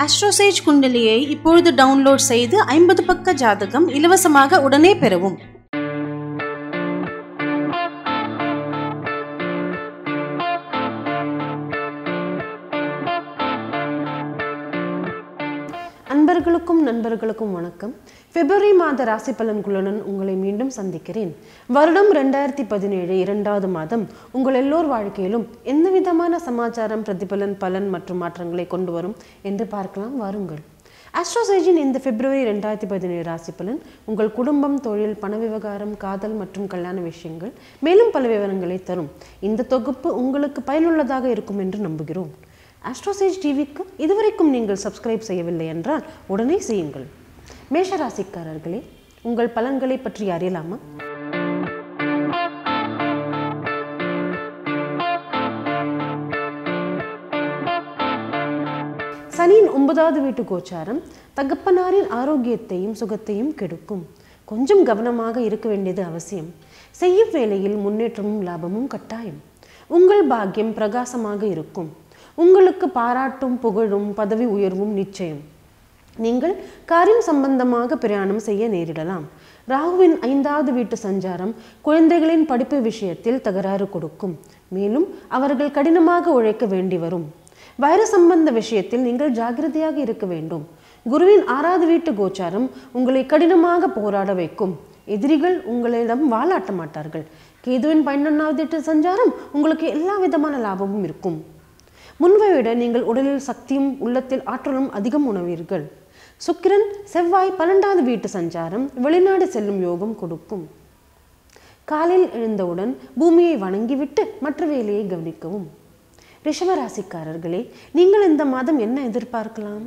அஸ்ட்ரோசேஜ் குண்டலியை இப்பொழுது டவுன்லோட் செய்து ஐம்பது பக்க ஜாதகம் இலவசமாக உடனே பெறவும் அன்பர்களுக்கும் நண்பர்களுக்கும் வணக்கம் பிப்ரவரி மாத ராசி பலன்களுடன் உங்களை மீண்டும் சந்திக்கிறேன் வருடம் ரெண்டாயிரத்தி பதினேழு இரண்டாவது மாதம் உங்கள் எல்லோர் வாழ்க்கையிலும் எந்த விதமான சமாச்சாரம் பிரதிபலன் பலன் மற்றும் மாற்றங்களை கொண்டு வரும் என்று பார்க்கலாம் வாருங்கள் ஆஸ்ட்ரோசேஜின் இந்த பிப்ரவரி ரெண்டாயிரத்தி பதினேழு ராசி பலன் உங்கள் குடும்பம் தொழில் பண விவகாரம் காதல் மற்றும் கல்யாண விஷயங்கள் மேலும் பல விவரங்களை தரும் இந்த தொகுப்பு உங்களுக்கு பயனுள்ளதாக இருக்கும் என்று நம்புகிறோம் ஆஸ்ட்ரோசேஜ் டிவிக்கு இதுவரைக்கும் நீங்கள் சப்ஸ்கிரைப் செய்யவில்லை என்றால் உடனே செய்யுங்கள் மேஷராசிக்காரர்களே உங்கள் பலன்களை பற்றி அறியலாமா சனியின் ஒன்பதாவது வீட்டு கோச்சாரம் தகப்பனாரின் ஆரோக்கியத்தையும் சுகத்தையும் கெடுக்கும் கொஞ்சம் கவனமாக இருக்க வேண்டியது அவசியம் செய்யும் வேலையில் முன்னேற்றமும் லாபமும் கட்டாயம் உங்கள் பாக்கியம் பிரகாசமாக இருக்கும் உங்களுக்கு பாராட்டும் புகழும் பதவி உயர்வும் நிச்சயம் நீங்கள் காரியம் சம்பந்தமாக பிரயாணம் செய்ய நேரிடலாம் ராகுவின் ஐந்தாவது வீட்டு சஞ்சாரம் குழந்தைகளின் படிப்பு விஷயத்தில் தகராறு கொடுக்கும் மேலும் அவர்கள் கடினமாக உழைக்க வேண்டி வரும் வயிறு சம்பந்த விஷயத்தில் நீங்கள் ஜாகிரதையாக இருக்க வேண்டும் குருவின் ஆறாவது வீட்டு கோச்சாரம் உங்களை கடினமாக போராட வைக்கும் எதிரிகள் உங்களிடம் வாலாட்ட மாட்டார்கள் கேதுவின் பன்னெண்டாவது வீட்டு சஞ்சாரம் உங்களுக்கு எல்லா விதமான லாபமும் இருக்கும் முன்பை விட நீங்கள் உடலில் சக்தியும் உள்ளத்தில் ஆற்றலும் அதிகம் உணவீர்கள் சுக்கிரன் செவ்வாய் பன்னெண்டாவது வீட்டு சஞ்சாரம் வெளிநாடு செல்லும் யோகம் கொடுக்கும் காலையில் எழுந்தவுடன் பூமியை வணங்கிவிட்டு மற்ற வேலையை கவனிக்கவும் ரிஷபராசிக்காரர்களே நீங்கள் இந்த மாதம் என்ன எதிர்பார்க்கலாம்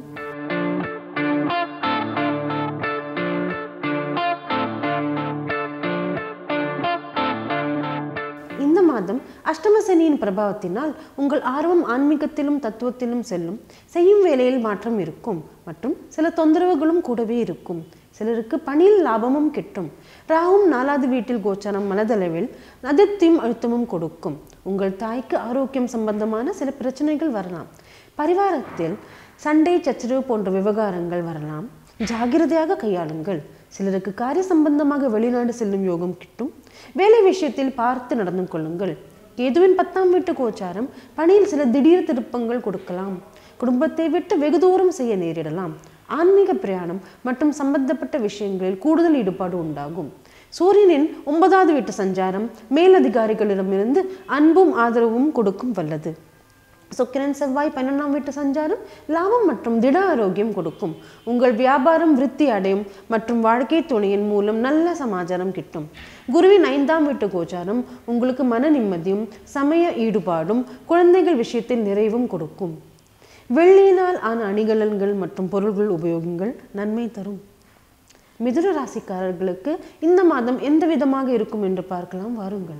இந்த மாதம் அஷ்டம சனியின் பிரபாவத்தினால் உங்கள் ஆர்வம் ஆன்மீகத்திலும் தத்துவத்திலும் செல்லும் செய்யும் வேலையில் மாற்றம் இருக்கும் மற்றும் சில தொந்தரவுகளும் கூடவே இருக்கும் சிலருக்கு பணியில் லாபமும் கிட்டும் ராகும் நாலாவது வீட்டில் கோச்சாரம் மனதளவில் அதிருப்தியும் அழுத்தமும் கொடுக்கும் உங்கள் தாய்க்கு ஆரோக்கியம் சம்பந்தமான சில பிரச்சனைகள் வரலாம் பரிவாரத்தில் சண்டை சச்சரவு போன்ற விவகாரங்கள் வரலாம் ஜாகிரதையாக கையாளுங்கள் சிலருக்கு காரிய சம்பந்தமாக வெளிநாடு செல்லும் யோகம் கிட்டும் வேலை விஷயத்தில் பார்த்து நடந்து கொள்ளுங்கள் கேதுவின் பத்தாம் வீட்டு கோச்சாரம் பணியில் சில திடீர் திருப்பங்கள் கொடுக்கலாம் குடும்பத்தை விட்டு வெகு தூரம் செய்ய நேரிடலாம் ஆன்மீக பிரயாணம் மற்றும் சம்பந்தப்பட்ட விஷயங்களில் கூடுதல் ஈடுபாடு உண்டாகும் சூரியனின் ஒன்பதாவது வீட்டு சஞ்சாரம் மேலதிகாரிகளிடமிருந்து அன்பும் ஆதரவும் கொடுக்கும் வல்லது சுக்கிரன் செவ்வாய் பன்னெண்டாம் வீட்டு சஞ்சாரம் லாபம் மற்றும் திட ஆரோக்கியம் கொடுக்கும் உங்கள் வியாபாரம் விருத்தி அடையும் மற்றும் வாழ்க்கை துணையின் மூலம் நல்ல சமாச்சாரம் கிட்டும் குருவின் ஐந்தாம் வீட்டு கோச்சாரம் உங்களுக்கு மன நிம்மதியும் சமய ஈடுபாடும் குழந்தைகள் விஷயத்தில் நிறைவும் கொடுக்கும் வெள்ளியினால் ஆன அணிகலன்கள் மற்றும் பொருள்கள் உபயோகங்கள் நன்மை தரும் மிதுன ராசிக்காரர்களுக்கு இந்த மாதம் எந்த விதமாக இருக்கும் என்று பார்க்கலாம் வாருங்கள்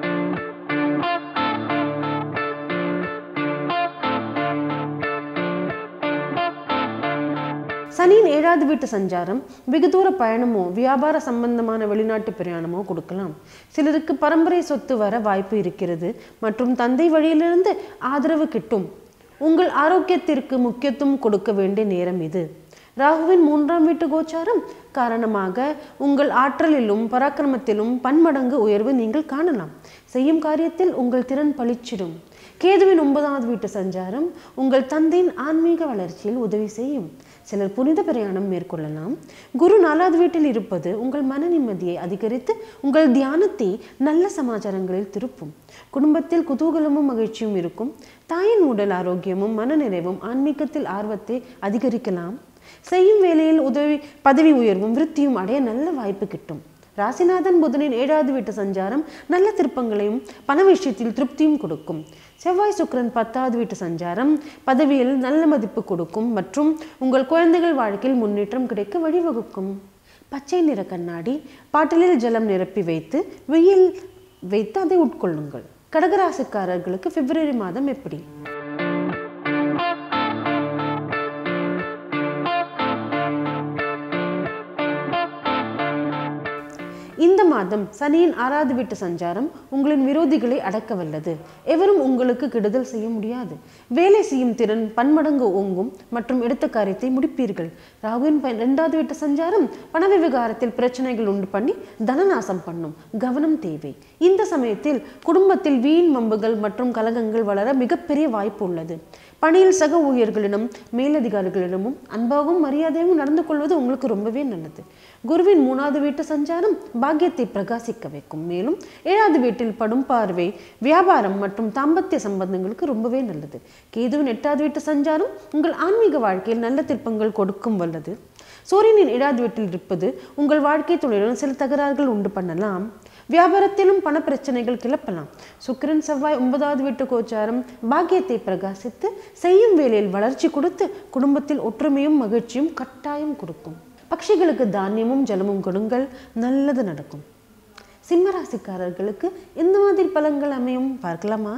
சனியின் ஏழாவது வீட்டு சஞ்சாரம் வெகு தூர பயணமோ வியாபார சம்பந்தமான வெளிநாட்டு பிரயாணமோ கொடுக்கலாம் சிலருக்கு பரம்பரை சொத்து வர வாய்ப்பு இருக்கிறது மற்றும் தந்தை வழியிலிருந்து ஆதரவு கிட்டும் உங்கள் ஆரோக்கியத்திற்கு முக்கியத்துவம் கொடுக்க வேண்டிய நேரம் இது ராகுவின் மூன்றாம் வீட்டு கோச்சாரம் காரணமாக உங்கள் ஆற்றலிலும் பராக்கிரமத்திலும் பன்மடங்கு உயர்வு நீங்கள் காணலாம் செய்யும் காரியத்தில் உங்கள் திறன் பளிச்சிடும் கேதுவின் ஒன்பதாவது வீட்டு சஞ்சாரம் உங்கள் தந்தையின் ஆன்மீக வளர்ச்சியில் உதவி செய்யும் சிலர் புனித பிரயாணம் மேற்கொள்ளலாம் குரு நாலாவது வீட்டில் இருப்பது உங்கள் மன நிம்மதியை அதிகரித்து உங்கள் தியானத்தை நல்ல சமாச்சாரங்களில் திருப்பும் குடும்பத்தில் குதூகலமும் மகிழ்ச்சியும் இருக்கும் தாயின் உடல் ஆரோக்கியமும் மனநிறைவும் ஆன்மீகத்தில் ஆர்வத்தை அதிகரிக்கலாம் செய்யும் வேலையில் உதவி பதவி உயர்வும் விருத்தியும் அடைய நல்ல வாய்ப்பு கிட்டும் ராசிநாதன் புதனின் ஏழாவது வீட்டு சஞ்சாரம் நல்ல திருப்பங்களையும் பண விஷயத்தில் திருப்தியும் கொடுக்கும் செவ்வாய் சுக்கரன் பத்தாவது வீட்டு சஞ்சாரம் பதவியில் நல்ல மதிப்பு கொடுக்கும் மற்றும் உங்கள் குழந்தைகள் வாழ்க்கையில் முன்னேற்றம் கிடைக்க வழிவகுக்கும் பச்சை நிற கண்ணாடி பாட்டிலில் ஜலம் நிரப்பி வைத்து வெயில் வைத்து அதை உட்கொள்ளுங்கள் கடகராசிக்காரர்களுக்கு பிப்ரவரி மாதம் எப்படி இந்த மாதம் சனியின் ஆறாவது வீட்டு சஞ்சாரம் உங்களின் விரோதிகளை அடக்க வல்லது எவரும் உங்களுக்கு கெடுதல் செய்ய முடியாது வேலை செய்யும் திறன் பன்மடங்கு ஓங்கும் மற்றும் எடுத்த காரியத்தை முடிப்பீர்கள் ராகுவின் ப- இரண்டாவது வீட்டு சஞ்சாரம் பண விவகாரத்தில் பிரச்சனைகள் உண்டு பண்ணி தனநாசம் பண்ணும் கவனம் தேவை இந்த சமயத்தில் குடும்பத்தில் வீண் வம்புகள் மற்றும் கலகங்கள் வளர மிகப்பெரிய வாய்ப்பு உள்ளது பணியில் சக ஊழியர்களிடம் மேலதிகாரிகளிடமும் அன்பாகவும் மரியாதையாகவும் நடந்து கொள்வது உங்களுக்கு ரொம்பவே நல்லது குருவின் மூணாவது வீட்டு சஞ்சாரம் பாக்கியத்தை பிரகாசிக்க வைக்கும் மேலும் ஏழாவது வீட்டில் படும் பார்வை வியாபாரம் மற்றும் தாம்பத்திய சம்பந்தங்களுக்கு ரொம்பவே நல்லது கேதுவின் எட்டாவது வீட்டு சஞ்சாரம் உங்கள் ஆன்மீக வாழ்க்கையில் நல்ல திருப்பங்கள் கொடுக்கும் வல்லது சூரியனின் ஏழாவது வீட்டில் இருப்பது உங்கள் வாழ்க்கை துணையுடன் சில தகராறுகள் உண்டு பண்ணலாம் வியாபாரத்திலும் பண பிரச்சனைகள் கிளப்பலாம் சுக்கிரன் செவ்வாய் ஒன்பதாவது வீட்டு கோச்சாரம் பாக்கியத்தை பிரகாசித்து செய்யும் வேலையில் வளர்ச்சி கொடுத்து குடும்பத்தில் ஒற்றுமையும் மகிழ்ச்சியும் கட்டாயம் கொடுக்கும் பட்சிகளுக்கு தானியமும் ஜலமும் கொடுங்கள் நல்லது நடக்கும் சிம்ம ராசிக்காரர்களுக்கு எந்த மாதிரி பலன்கள் அமையும் பார்க்கலாமா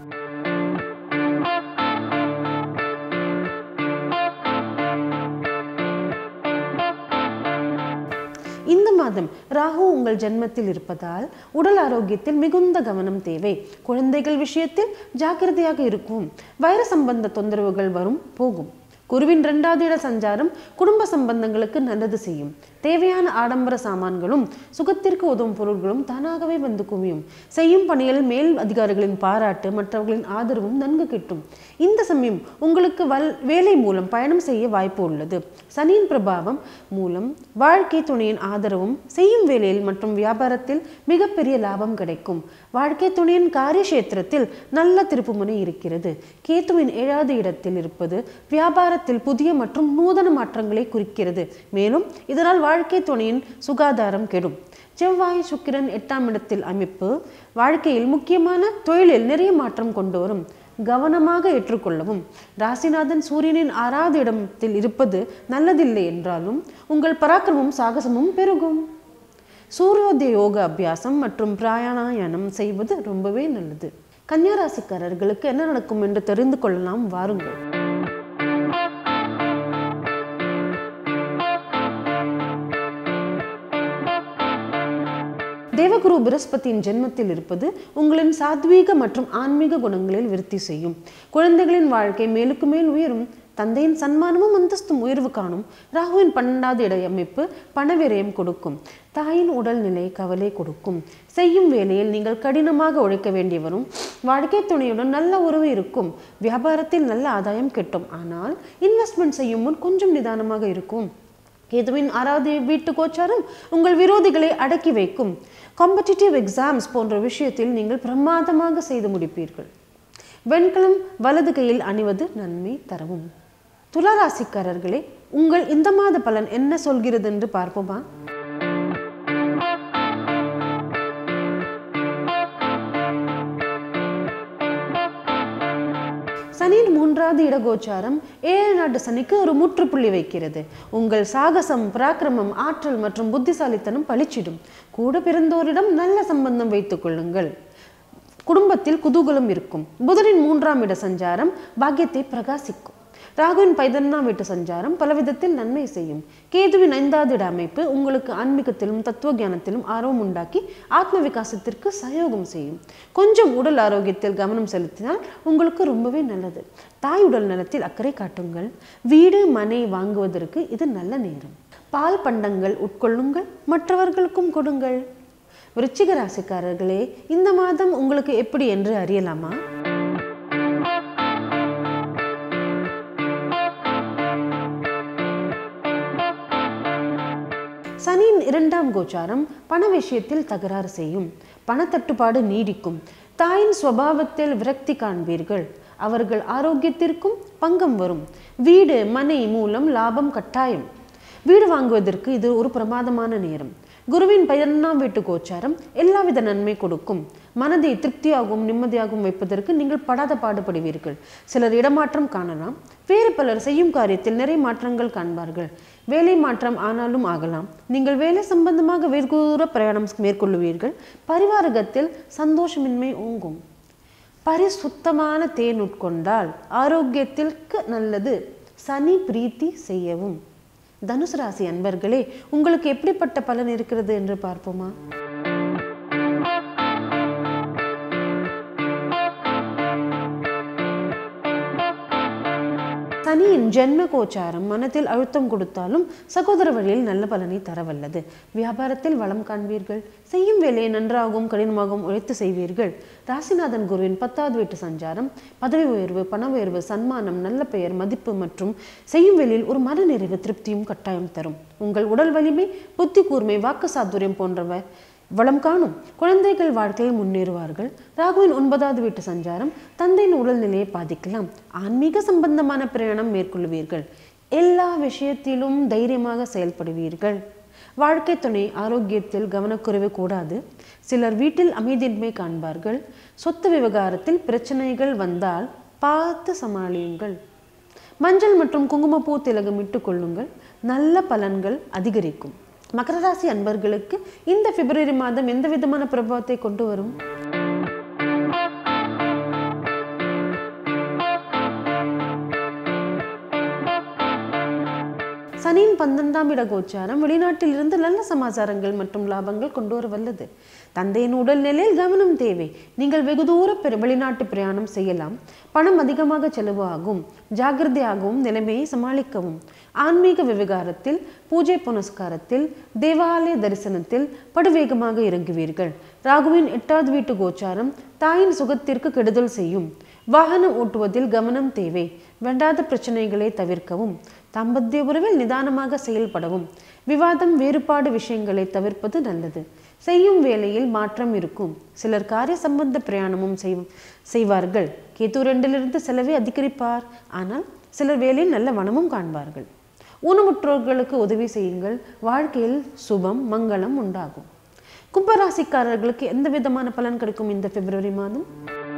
இந்த மாதம் ராகு உங்கள் ஜென்மத்தில் இருப்பதால் உடல் ஆரோக்கியத்தில் மிகுந்த கவனம் தேவை குழந்தைகள் விஷயத்தில் ஜாக்கிரதையாக இருக்கும் வைர சம்பந்த தொந்தரவுகள் வரும் போகும் குருவின் இரண்டாவது இட சஞ்சாரம் குடும்ப சம்பந்தங்களுக்கு நல்லது செய்யும் தேவையான ஆடம்பர சாமான்களும் சுகத்திற்கு உதவும் பொருட்களும் தானாகவே வந்து குவியும் செய்யும் பணியில் மேல் அதிகாரிகளின் பாராட்டு மற்றவர்களின் ஆதரவும் நன்கு கிட்டும் இந்த சமயம் உங்களுக்கு வல் வேலை மூலம் பயணம் செய்ய வாய்ப்பு உள்ளது சனியின் பிரபாவம் மூலம் வாழ்க்கை துணையின் ஆதரவும் செய்யும் வேலையில் மற்றும் வியாபாரத்தில் மிகப்பெரிய லாபம் கிடைக்கும் வாழ்க்கை துணையின் காரியக்ஷேத்திரத்தில் நல்ல திருப்புமுனை இருக்கிறது கேத்துவின் ஏழாவது இடத்தில் இருப்பது வியாபாரத்தில் புதிய மற்றும் நூதன மாற்றங்களை குறிக்கிறது மேலும் இதனால் வாழ்க்கை துணையின் சுகாதாரம் கெடும் செவ்வாய் சுக்கிரன் எட்டாம் இடத்தில் அமைப்பு வாழ்க்கையில் முக்கியமான தொழிலில் நிறைய மாற்றம் கொண்டு வரும் கவனமாக ஏற்றுக்கொள்ளவும் ராசிநாதன் சூரியனின் ஆறாவது இடத்தில் இருப்பது நல்லதில்லை என்றாலும் உங்கள் பராக்கிரமும் சாகசமும் பெருகும் சூரியோதய யோக அபியாசம் மற்றும் பிராணாயானம் செய்வது ரொம்பவே நல்லது கன்னியா ராசிக்காரர்களுக்கு என்ன நடக்கும் என்று தெரிந்து கொள்ளலாம் வாருங்கள் தேவகுரு பிரகஸ்பதியின் ஜென்மத்தில் இருப்பது உங்களின் சாத்வீக மற்றும் ஆன்மீக குணங்களில் விருத்தி செய்யும் குழந்தைகளின் வாழ்க்கை மேலுக்கு மேல் உயரும் தந்தையின் சன்மானமும் அந்தஸ்தும் உயர்வு காணும் ராகுவின் பன்னெண்டாவது இடை அமைப்பு பணவிரயம் கொடுக்கும் தாயின் உடல்நிலை கவலை கொடுக்கும் செய்யும் வேலையில் நீங்கள் கடினமாக உழைக்க வேண்டி வரும் வாழ்க்கை துணையுடன் நல்ல உறவு இருக்கும் வியாபாரத்தில் நல்ல ஆதாயம் கிட்டும் ஆனால் இன்வெஸ்ட்மெண்ட் செய்யும் முன் கொஞ்சம் நிதானமாக இருக்கும் கேதுவின் ஆறாவது வீட்டு கோச்சாரம் உங்கள் விரோதிகளை அடக்கி வைக்கும் காம்படிட்டிவ் எக்ஸாம்ஸ் போன்ற விஷயத்தில் நீங்கள் பிரமாதமாக செய்து முடிப்பீர்கள் வெண்கலம் வலது கையில் அணிவது நன்மை தரவும் துளாராசிக்காரர்களே உங்கள் இந்த மாத பலன் என்ன சொல்கிறது என்று பார்ப்போமா சனியின் மூன்றாவது இடகோச்சாரம் ஏழு நாட்டு சனிக்கு ஒரு முற்றுப்புள்ளி வைக்கிறது உங்கள் சாகசம் பராக்கிரமம் ஆற்றல் மற்றும் புத்திசாலித்தனம் பளிச்சிடும் கூட பிறந்தோரிடம் நல்ல சம்பந்தம் வைத்துக் கொள்ளுங்கள் குடும்பத்தில் குதூகலம் இருக்கும் புதனின் மூன்றாம் இட சஞ்சாரம் பாக்கியத்தை பிரகாசிக்கும் ராகுவின் பதினொன்றாம் வீட்டு சஞ்சாரம் பலவிதத்தில் நன்மை செய்யும் கேதுவின் ஐந்தாவது இட அமைப்பு உங்களுக்கு ஆன்மீகத்திலும் தத்துவ ஞானத்திலும் ஆர்வம் உண்டாக்கி ஆத்ம விகாசத்திற்கு சகயோகம் செய்யும் கொஞ்சம் உடல் ஆரோக்கியத்தில் கவனம் செலுத்தினால் உங்களுக்கு ரொம்பவே நல்லது தாய் உடல் நலத்தில் அக்கறை காட்டுங்கள் வீடு மனை வாங்குவதற்கு இது நல்ல நேரம் பால் பண்டங்கள் உட்கொள்ளுங்கள் மற்றவர்களுக்கும் கொடுங்கள் விருச்சிக ராசிக்காரர்களே இந்த மாதம் உங்களுக்கு எப்படி என்று அறியலாமா சனியின் இரண்டாம் கோச்சாரம் பண விஷயத்தில் தகராறு செய்யும் பணத்தட்டுப்பாடு நீடிக்கும் தாயின் சுவாவத்தில் விரக்தி காண்பீர்கள் அவர்கள் ஆரோக்கியத்திற்கும் பங்கம் வரும் வீடு மனை மூலம் லாபம் கட்டாயம் வீடு வாங்குவதற்கு இது ஒரு பிரமாதமான நேரம் குருவின் பதினொன்றாம் வீட்டு கோச்சாரம் எல்லாவித நன்மை கொடுக்கும் மனதை திருப்தியாகவும் நிம்மதியாகவும் வைப்பதற்கு நீங்கள் படாத பாடுபடுவீர்கள் சிலர் இடமாற்றம் காணலாம் வேறு பலர் செய்யும் காரியத்தில் நிறைய மாற்றங்கள் காண்பார்கள் வேலை மாற்றம் ஆனாலும் ஆகலாம் நீங்கள் வேலை சம்பந்தமாக வெகு தூர பிரயாணம் மேற்கொள்ளுவீர்கள் பரிவாரகத்தில் சந்தோஷமின்மை ஓங்கும் பரிசுத்தமான தேன் உட்கொண்டால் ஆரோக்கியத்திற்கு நல்லது சனி பிரீத்தி செய்யவும் தனுசு ராசி அன்பர்களே உங்களுக்கு எப்படிப்பட்ட பலன் இருக்கிறது என்று பார்ப்போமா சனியின் ஜென்ம கோச்சாரம் மனத்தில் அழுத்தம் கொடுத்தாலும் சகோதர வழியில் நல்ல பலனை தரவல்லது வியாபாரத்தில் வளம் காண்பீர்கள் செய்யும் வேலையை நன்றாகவும் கடினமாகவும் உழைத்து செய்வீர்கள் ராசிநாதன் குருவின் பத்தாவது வீட்டு சஞ்சாரம் பதவி உயர்வு பண உயர்வு சன்மானம் நல்ல பெயர் மதிப்பு மற்றும் செய்யும் வேலையில் ஒரு மனநிறைவு திருப்தியும் கட்டாயம் தரும் உங்கள் உடல் வலிமை புத்தி கூர்மை வாக்கு சாதுரியம் போன்றவை வளம் காணும் குழந்தைகள் வாழ்க்கையில் முன்னேறுவார்கள் ராகுவின் ஒன்பதாவது வீட்டு சஞ்சாரம் தந்தையின் உடல்நிலையை பாதிக்கலாம் ஆன்மீக சம்பந்தமான பிரயாணம் மேற்கொள்வீர்கள் எல்லா விஷயத்திலும் தைரியமாக செயல்படுவீர்கள் வாழ்க்கை துணை ஆரோக்கியத்தில் கவனக்குறைவு கூடாது சிலர் வீட்டில் அமைதியின்மை காண்பார்கள் சொத்து விவகாரத்தில் பிரச்சனைகள் வந்தால் பார்த்து சமாளியுங்கள் மஞ்சள் மற்றும் குங்குமப்பூ திலகம் இட்டுக் கொள்ளுங்கள் நல்ல பலன்கள் அதிகரிக்கும் மகர ராசி அன்பர்களுக்கு இந்த பிப்ரவரி மாதம் எந்த விதமான பிரபாவத்தை கொண்டு வரும் சனியின் பன்னிரெண்டாம் இட கோச்சாரம் வெளிநாட்டில் இருந்து நல்ல சமாச்சாரங்கள் மற்றும் லாபங்கள் கொண்டு வர வல்லது தந்தையின் உடல்நிலையில் கவனம் தேவை நீங்கள் வெகு தூர பெரு- வெளிநாட்டு பிரயாணம் செய்யலாம் பணம் அதிகமாக செலவு ஆகும் ஜாகிரதையாகவும் நிலைமையை சமாளிக்கவும் ஆன்மீக விவகாரத்தில் பூஜை புனஸ்காரத்தில் தேவாலய தரிசனத்தில் படுவேகமாக இறங்குவீர்கள் ராகுவின் எட்டாவது வீட்டு கோச்சாரம் தாயின் சுகத்திற்கு கெடுதல் செய்யும் வாகனம் ஓட்டுவதில் கவனம் தேவை வேண்டாத பிரச்சனைகளை தவிர்க்கவும் தாம்பத்திய உறவில் நிதானமாக செயல்படவும் விவாதம் வேறுபாடு விஷயங்களை தவிர்ப்பது நல்லது செய்யும் வேலையில் மாற்றம் இருக்கும் சிலர் காரிய சம்பந்த பிரயாணமும் செய் செய்வார்கள் கேது ரெண்டிலிருந்து செலவை அதிகரிப்பார் ஆனால் சிலர் வேலையில் நல்ல வனமும் காண்பார்கள் ஊனமுற்றோர்களுக்கு உதவி செய்யுங்கள் வாழ்க்கையில் சுபம் மங்களம் உண்டாகும் கும்பராசிக்காரர்களுக்கு எந்த விதமான பலன் கிடைக்கும் இந்த பிப்ரவரி மாதம்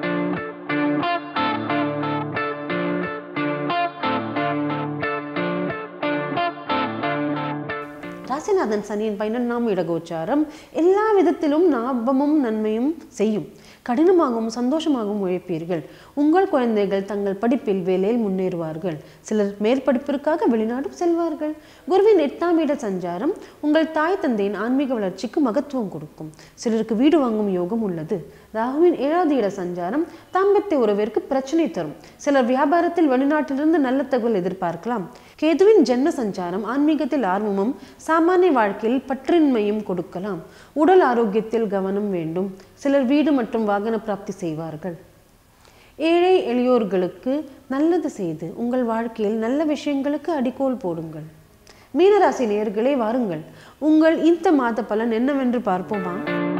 ராசிநாதன் சனியின் பன்னெண்டாம் இடகோச்சாரம் எல்லா விதத்திலும் லாபமும் நன்மையும் செய்யும் கடினமாகவும் சந்தோஷமாகவும் உழைப்பீர்கள் உங்கள் குழந்தைகள் தங்கள் படிப்பில் வேலையில் முன்னேறுவார்கள் சிலர் மேற்படிப்பிற்காக வெளிநாடும் செல்வார்கள் குருவின் எட்டாம் இட சஞ்சாரம் உங்கள் தாய் தந்தையின் ஆன்மீக வளர்ச்சிக்கு மகத்துவம் கொடுக்கும் சிலருக்கு வீடு வாங்கும் யோகம் உள்ளது ராகுவின் ஏழாவது இட சஞ்சாரம் தாம்பத்திய உறவிற்கு பிரச்சனை தரும் சிலர் வியாபாரத்தில் வெளிநாட்டிலிருந்து நல்ல தகவல் எதிர்பார்க்கலாம் கேதுவின் ஜென்ம சஞ்சாரம் ஆன்மீகத்தில் ஆர்வமும் சாமானிய வாழ்க்கையில் பற்றின்மையும் கொடுக்கலாம் உடல் ஆரோக்கியத்தில் கவனம் வேண்டும் சிலர் வீடு மற்றும் வாகன பிராப்தி செய்வார்கள் ஏழை எளியோர்களுக்கு நல்லது செய்து உங்கள் வாழ்க்கையில் நல்ல விஷயங்களுக்கு அடிக்கோல் போடுங்கள் மீனராசி நேயர்களே வாருங்கள் உங்கள் இந்த மாத பலன் என்னவென்று பார்ப்போமா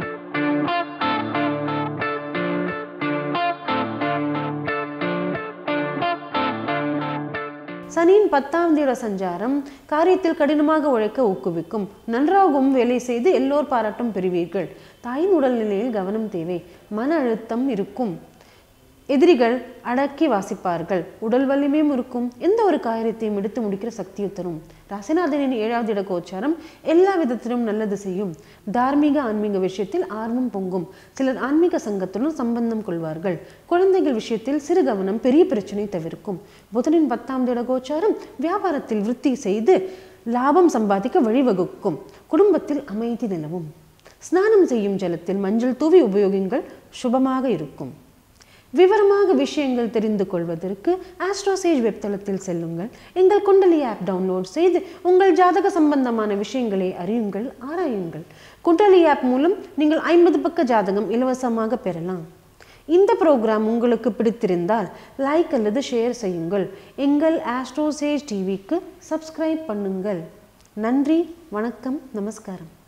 சனியின் பத்தாம் தேட சஞ்சாரம் காரியத்தில் கடினமாக உழைக்க ஊக்குவிக்கும் நன்றாகவும் வேலை செய்து எல்லோர் பாராட்டும் பெறுவீர்கள் தாயின் உடல்நிலையில் கவனம் தேவை மன அழுத்தம் இருக்கும் எதிரிகள் அடக்கி வாசிப்பார்கள் உடல் வலிமையும் இருக்கும் எந்த ஒரு காரியத்தையும் எடுத்து முடிக்கிற சக்தியை தரும் ராசிநாதனின் ஏழாவது இட கோச்சாரம் எல்லா விதத்திலும் நல்லது செய்யும் தார்மீக ஆன்மீக விஷயத்தில் ஆர்வம் பொங்கும் சிலர் ஆன்மீக சங்கத்துடன் சம்பந்தம் கொள்வார்கள் குழந்தைகள் விஷயத்தில் சிறு கவனம் பெரிய பிரச்சனை தவிர்க்கும் புதனின் பத்தாம் இட கோச்சாரம் வியாபாரத்தில் விருத்தி செய்து லாபம் சம்பாதிக்க வழிவகுக்கும் குடும்பத்தில் அமைதி நிலவும் ஸ்நானம் செய்யும் ஜலத்தில் மஞ்சள் தூவி உபயோகிங்கள் சுபமாக இருக்கும் விவரமாக விஷயங்கள் தெரிந்து கொள்வதற்கு ஆஸ்ட்ரோசேஜ் வெப்தளத்தில் செல்லுங்கள் எங்கள் குண்டலி ஆப் டவுன்லோட் செய்து உங்கள் ஜாதக சம்பந்தமான விஷயங்களை அறியுங்கள் ஆராயுங்கள் குண்டலி ஆப் மூலம் நீங்கள் ஐம்பது பக்க ஜாதகம் இலவசமாக பெறலாம் இந்த ப்ரோக்ராம் உங்களுக்கு பிடித்திருந்தால் லைக் அல்லது ஷேர் செய்யுங்கள் எங்கள் ஆஸ்ட்ரோசேஜ் டிவிக்கு சப்ஸ்கிரைப் பண்ணுங்கள் நன்றி வணக்கம் நமஸ்காரம்